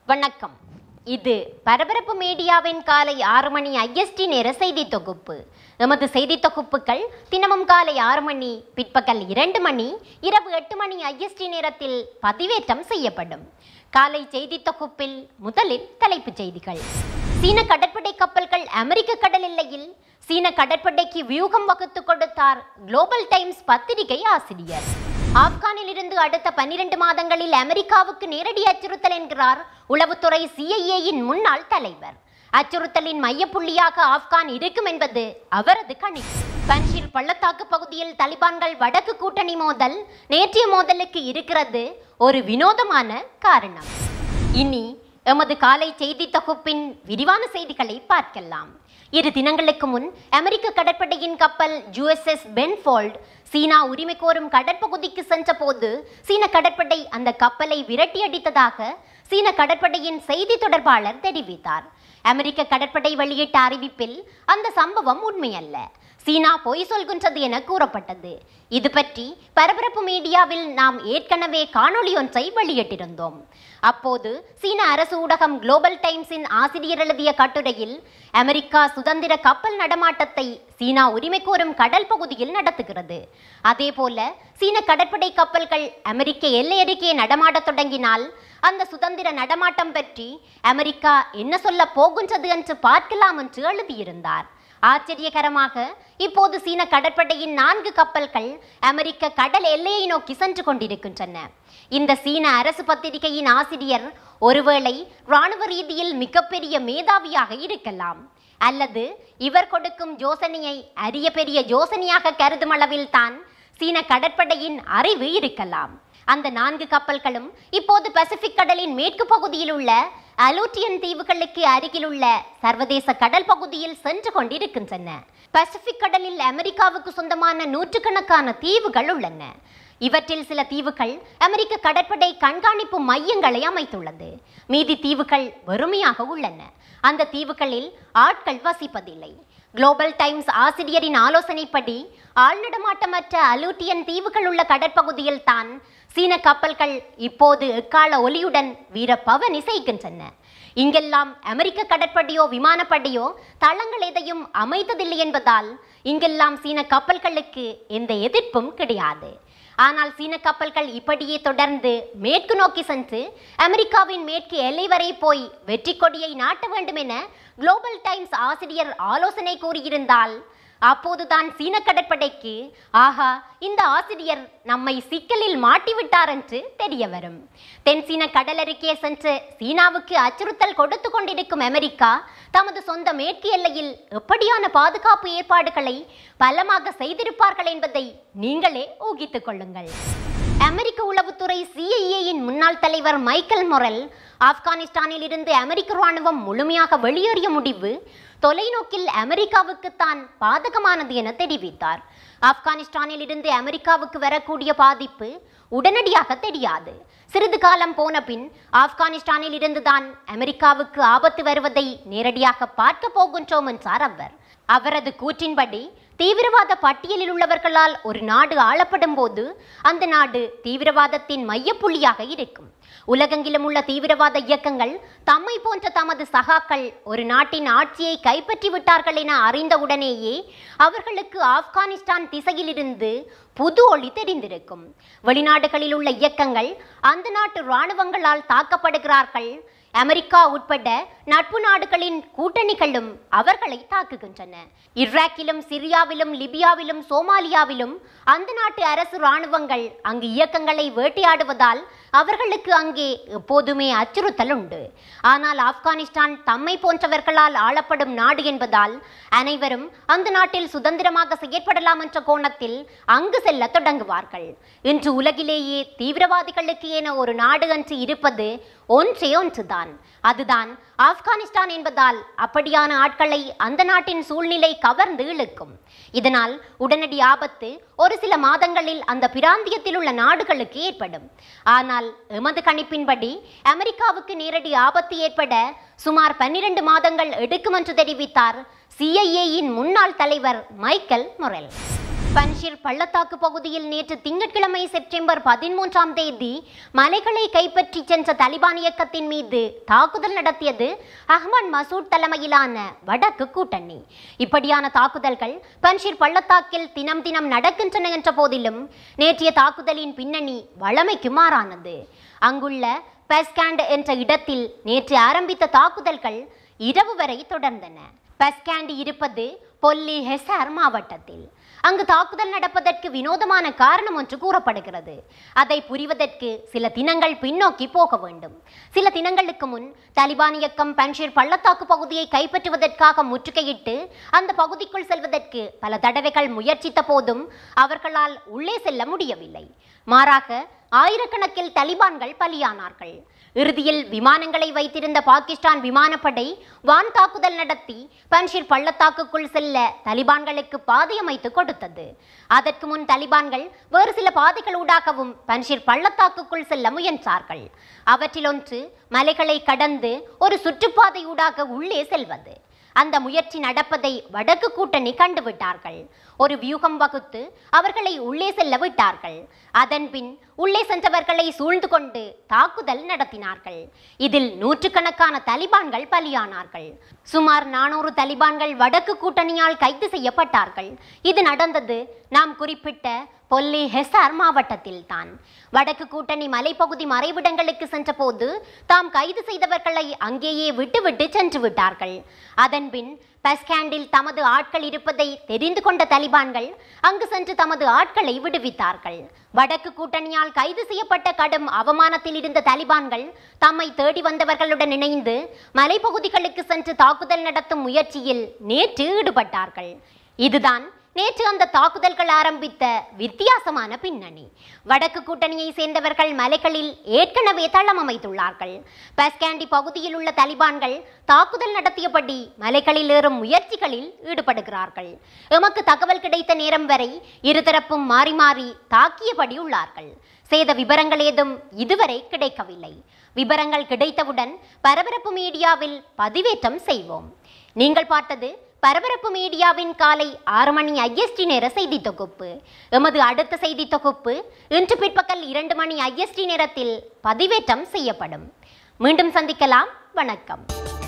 வணக்கம் இது பரபரப்பு மீடியாவின் காலை ஆறு மணி ஐஎஸ்டி நேர செய்தி தொகுப்பு எமது செய்தி தொகுப்புகள் தினமும் காலை ஆறு மணி பிற்பகல் இரண்டு மணி இரவு எட்டு மணி ஐஎஸ்டி நேரத்தில் பதிவேற்றம் செய்யப்படும் காலை செய்தி தொகுப்பில் முதலில் தலைப்புச் செய்திகள் சீன கடற்படை கப்பல்கள் அமெரிக்க கடல் எல்லையில் சீன கடற்படைக்கு வியூகம் வகுத்து கொடுத்தார் குளோபல் டைம்ஸ் பத்திரிகை ஆசிரியர் ஆப்கானில் இருந்து அடுத்த பன்னிரண்டு மாதங்களில் அமெரிக்காவுக்கு நேரடி அச்சுறுத்தல் என்கிறார் உளவுத்துறை சிஐஏயின் முன்னாள் தலைவர் அச்சுறுத்தலின் மையப்புள்ளியாக ஆப்கான் இருக்கும் என்பது அவரது கணிப்பு பன்ஷீர் பள்ளத்தாக்கு பகுதியில் தலிபான்கள் வடக்கு கூட்டணி மோதல் நேற்றைய மோதலுக்கு இருக்கிறது ஒரு வினோதமான காரணம் இனி எமது காலை செய்தி தொகுப்பின் விரிவான செய்திகளை பார்க்கலாம் இரு தினங்களுக்கு முன் அமெரிக்க கடற்படையின் கப்பல் யுஎஸ்எஸ் பென்ஃபோல்ட் சீனா உரிமை கோரும் கடற்பகுதிக்கு சென்றபோது சீன கடற்படை அந்த கப்பலை விரட்டியடித்ததாக சீன கடற்படையின் செய்தி தொடர்பாளர் தெரிவித்தார் அமெரிக்க கடற்படை வெளியிட்ட அறிவிப்பில் அந்த சம்பவம் உண்மையல்ல சீனா பொய் சொல்கின்றது என கூறப்பட்டது இது பற்றி பரபரப்பு மீடியாவில் நாம் ஏற்கனவே காணொளி ஒன்றை வெளியிட்டிருந்தோம் அப்போது சீன அரசு ஊடகம் குளோபல் டைம்ஸின் ஆசிரியர் எழுதிய கட்டுரையில் அமெரிக்கா சுதந்திர கப்பல் நடமாட்டத்தை சீனா உரிமை கோரும் கடல் பகுதியில் நடத்துகிறது அதேபோல சீன கடற்படை கப்பல்கள் அமெரிக்க எல்லை அருகே நடமாடத் தொடங்கினால் அந்த சுதந்திர நடமாட்டம் பற்றி அமெரிக்கா என்ன சொல்ல போகின்றது என்று பார்க்கலாம் என்று எழுதியிருந்தார் ஆச்சரியகரமாக இப்போது சீன கடற்படையின் நான்கு கப்பல்கள் அமெரிக்க கடல் எல்லையை நோக்கி சென்று கொண்டிருக்கின்றன இந்த சீன அரசு பத்திரிகையின் ஆசிரியர் ஒருவேளை இராணுவ ரீதியில் மிகப்பெரிய மேதாவியாக இருக்கலாம் அல்லது இவர் கொடுக்கும் யோசனையை அரிய பெரிய யோசனையாக கருதும் அளவில் தான் சீன கடற்படையின் அறிவு இருக்கலாம் அந்த நான்கு கப்பல்களும் இப்போது பசிபிக் கடலின் மேற்கு பகுதியில் உள்ள அலூட்டியன் தீவுகளுக்கு அருகில் உள்ள சர்வதேச கடல் பகுதியில் சென்று கொண்டிருக்கின்றன பசிபிக் கடலில் அமெரிக்காவுக்கு சொந்தமான நூற்றுக்கணக்கான தீவுகள் உள்ளன இவற்றில் சில தீவுகள் அமெரிக்க கடற்படை கண்காணிப்பு மையங்களை அமைத்துள்ளது மீதி தீவுகள் வெறுமையாக உள்ளன அந்த தீவுகளில் ஆட்கள் வசிப்பதில்லை குளோபல் டைம்ஸ் ஆசிரியரின் ஆலோசனைப்படி ஆழ்நடமாட்டமற்ற அலூட்டியன் தீவுகள் உள்ள கடற்பகுதியில் தான் சீன கப்பல்கள் இப்போது எக்கால ஒலியுடன் வீர பவனி செய்கின்றன இங்கெல்லாம் அமெரிக்க கடற்படையோ விமானப்படையோ தளங்கள் எதையும் அமைத்ததில்லை என்பதால் இங்கெல்லாம் சீன கப்பல்களுக்கு எந்த எதிர்ப்பும் கிடையாது ஆனால் சீன கப்பல்கள் இப்படியே தொடர்ந்து மேற்கு நோக்கி சென்று அமெரிக்காவின் மேற்கு எல்லை வரை போய் வெற்றி கொடியை நாட்ட வேண்டும் என குளோபல் டைம்ஸ் ஆசிரியர் ஆலோசனை கூறியிருந்தால் அப்போதுதான் சீன கடற்படைக்கு ஆஹா இந்த ஆசிரியர் நம்மை சிக்கலில் மாட்டிவிட்டார் என்று தெரிய வரும் தென் சீன கடலருகே சென்று சீனாவுக்கு அச்சுறுத்தல் கொடுத்து கொண்டிருக்கும் அமெரிக்கா தமது சொந்த மேற்கு எல்லையில் எப்படியான பாதுகாப்பு ஏற்பாடுகளை பலமாக செய்திருப்பார்கள் என்பதை நீங்களே ஊகித்துக் கொள்ளுங்கள் அமெரிக்க உளவுத்துறை சிஐஏயின் முன்னாள் தலைவர் மைக்கேல் மொரல் ஆப்கானிஸ்தானில் இருந்து அமெரிக்க ராணுவம் முழுமையாக வெளியேறிய முடிவு தொலைநோக்கில் அமெரிக்காவுக்கு தான் பாதகமானது என தெரிவித்தார் ஆப்கானிஸ்தானில் இருந்து அமெரிக்காவுக்கு வரக்கூடிய பாதிப்பு உடனடியாக தெரியாது சிறிது காலம் போன பின் ஆப்கானிஸ்தானில் இருந்துதான் அமெரிக்காவுக்கு ஆபத்து வருவதை நேரடியாக பார்க்க போகின்றோம் என்றார் அவர் அவரது கூற்றின்படி தீவிரவாத பட்டியலில் உள்ளவர்களால் ஒரு நாடு ஆளப்படும் போது அந்த நாடு தீவிரவாதத்தின் மையப்புள்ளியாக இருக்கும் உலகெங்கிலும் உள்ள தீவிரவாத இயக்கங்கள் தம்மை போன்ற தமது சகாக்கள் ஒரு நாட்டின் ஆட்சியை கைப்பற்றி விட்டார்கள் என அறிந்தவுடனேயே அவர்களுக்கு ஆப்கானிஸ்தான் திசையிலிருந்து புது ஒளி தெரிந்திருக்கும் வெளிநாடுகளில் உள்ள இயக்கங்கள் அந்த நாட்டு இராணுவங்களால் தாக்கப்படுகிறார்கள் அமெரிக்கா உட்பட நட்பு நாடுகளின் கூட்டணிகளும் அவர்களை தாக்குகின்றன ஈராக்கிலும் சிரியாவிலும் லிபியாவிலும் சோமாலியாவிலும் அந்த நாட்டு அரசு இராணுவங்கள் அங்கு இயக்கங்களை வேட்டையாடுவதால் அவர்களுக்கு அங்கே எப்போதுமே அச்சுறுத்தல் உண்டு ஆனால் ஆப்கானிஸ்தான் தம்மை போன்றவர்களால் ஆளப்படும் நாடு என்பதால் அனைவரும் அந்த நாட்டில் சுதந்திரமாக செயற்படலாம் என்ற கோணத்தில் அங்கு செல்ல தொடங்குவார்கள் இன்று உலகிலேயே தீவிரவாதிகளுக்கு என ஒரு நாடு என்று இருப்பது ஒன்றே ஒன்றுதான் அதுதான் ஆப்கானிஸ்தான் என்பதால் அப்படியான ஆட்களை அந்த நாட்டின் சூழ்நிலை கவர்ந்து இழுக்கும் இதனால் உடனடி ஆபத்து ஒரு சில மாதங்களில் அந்த பிராந்தியத்தில் உள்ள நாடுகளுக்கு ஏற்படும் ஆனால் எமது கணிப்பின்படி அமெரிக்காவுக்கு நேரடி ஆபத்து ஏற்பட சுமார் பன்னிரண்டு மாதங்கள் எடுக்கும் என்று தெரிவித்தார் சிஐஏயின் முன்னாள் தலைவர் மைக்கேல் மொரெல் பன்ஷிர் பள்ளத்தாக்கு பகுதியில் நேற்று திங்கட்கிழமை செப்டம்பர் பதிமூன்றாம் தேதி மலைகளை கைப்பற்றி சென்ற தலிபான் இயக்கத்தின் மீது தாக்குதல் நடத்தியது அஹ்மத் மசூத் தலைமையிலான வடக்கு கூட்டணி இப்படியான தாக்குதல்கள் பன்ஷிர் பள்ளத்தாக்கில் தினம் தினம் நடக்கின்றன என்ற போதிலும் நேற்றைய தாக்குதலின் பின்னணி வழமைக்கு மாறானது அங்குள்ள பெஸ்காண்ட் என்ற இடத்தில் நேற்று ஆரம்பித்த தாக்குதல்கள் இரவு வரை தொடர்ந்தன பெஸ்காண்ட் இருப்பது பொல்லி ஹெசார் மாவட்டத்தில் அங்கு தாக்குதல் நடப்பதற்கு வினோதமான காரணம் ஒன்று கூறப்படுகிறது அதை புரிவதற்கு சில தினங்கள் பின்னோக்கி போக வேண்டும் சில தினங்களுக்கு முன் தலிபான் இயக்கம் பன்ஷீர் பள்ளத்தாக்கு பகுதியை கைப்பற்றுவதற்காக முற்றுகையிட்டு அந்த பகுதிக்குள் செல்வதற்கு பல தடவைகள் முயற்சித்த போதும் அவர்களால் உள்ளே செல்ல முடியவில்லை மாறாக ஆயிரக்கணக்கில் தலிபான்கள் பலியானார்கள் இறுதியில் விமானங்களை வைத்திருந்த பாகிஸ்தான் விமானப்படை வான் தாக்குதல் நடத்தி பன்ஷீர் பள்ளத்தாக்குக்குள் செல்ல தலிபான்களுக்கு பாதை அமைத்து கொடுத்தது அதற்கு முன் தலிபான்கள் வேறு சில பாதைகளூடாகவும் பன்ஷீர் பள்ளத்தாக்குக்குள் செல்ல முயன்றார்கள் அவற்றில் ஒன்று மலைகளை கடந்து ஒரு சுற்றுப்பாதையூடாக உள்ளே செல்வது அந்த முயற்சி நடப்பதை வடக்கு கூட்டணி கண்டுவிட்டார்கள் ஒரு வியூகம் வகுத்து அவர்களை உள்ளே செல்ல விட்டார்கள் அதன்பின் உள்ளே சென்றவர்களை சூழ்ந்து கொண்டு தாக்குதல் நடத்தினார்கள் இதில் நூற்றுக்கணக்கான தலிபான்கள் பலியானார்கள் சுமார் நானூறு தலிபான்கள் வடக்கு கூட்டணியால் கைது செய்யப்பட்டார்கள் இது நடந்தது நாம் குறிப்பிட்ட பொல்லி ஹெசார் மாவட்டத்தில் தான் வடக்கு கூட்டணி மலைப்பகுதி மறைவிடங்களுக்கு சென்றபோது தாம் கைது செய்தவர்களை அங்கேயே விட்டுவிட்டு சென்று விட்டார்கள் அதன்பின் பஸ்காண்டில் தமது ஆட்கள் இருப்பதை தெரிந்து கொண்ட தலிபான்கள் அங்கு சென்று தமது ஆட்களை விடுவித்தார்கள் வடக்கு கூட்டணியால் கைது செய்யப்பட்ட கடும் அவமானத்தில் இருந்த தலிபான்கள் தம்மை தேடி வந்தவர்களுடன் இணைந்து மலைப்பகுதிகளுக்கு சென்று தாக்குதல் நடத்தும் முயற்சியில் நேற்று ஈடுபட்டார்கள் இதுதான் நேற்று அந்த தாக்குதல்கள் ஆரம்பித்த வித்தியாசமான பின்னணி வடக்கு கூட்டணியை சேர்ந்தவர்கள் மலைகளில் ஏற்கனவே தளம் அமைத்துள்ளார்கள் பஸ்காண்டி பகுதியில் உள்ள தலிபான்கள் தாக்குதல் நடத்தியபடி மலைகளில் ஏறும் முயற்சிகளில் ஈடுபடுகிறார்கள் எமக்கு தகவல் கிடைத்த நேரம் வரை இருதரப்பும் மாறி மாறி தாக்கியபடி உள்ளார்கள் சேத விவரங்கள் ஏதும் இதுவரை கிடைக்கவில்லை விவரங்கள் கிடைத்தவுடன் பரபரப்பு மீடியாவில் பதிவேற்றம் செய்வோம் நீங்கள் பார்த்தது பரபரப்பு மீடியாவின் காலை ஆறு மணி ஐஎஸ்டி நேர செய்தி தொகுப்பு எமது அடுத்த செய்தி தொகுப்பு இன்று பிற்பகல் இரண்டு மணி ஐஎஸ்டி நேரத்தில் பதிவேற்றம் செய்யப்படும் மீண்டும் சந்திக்கலாம் வணக்கம்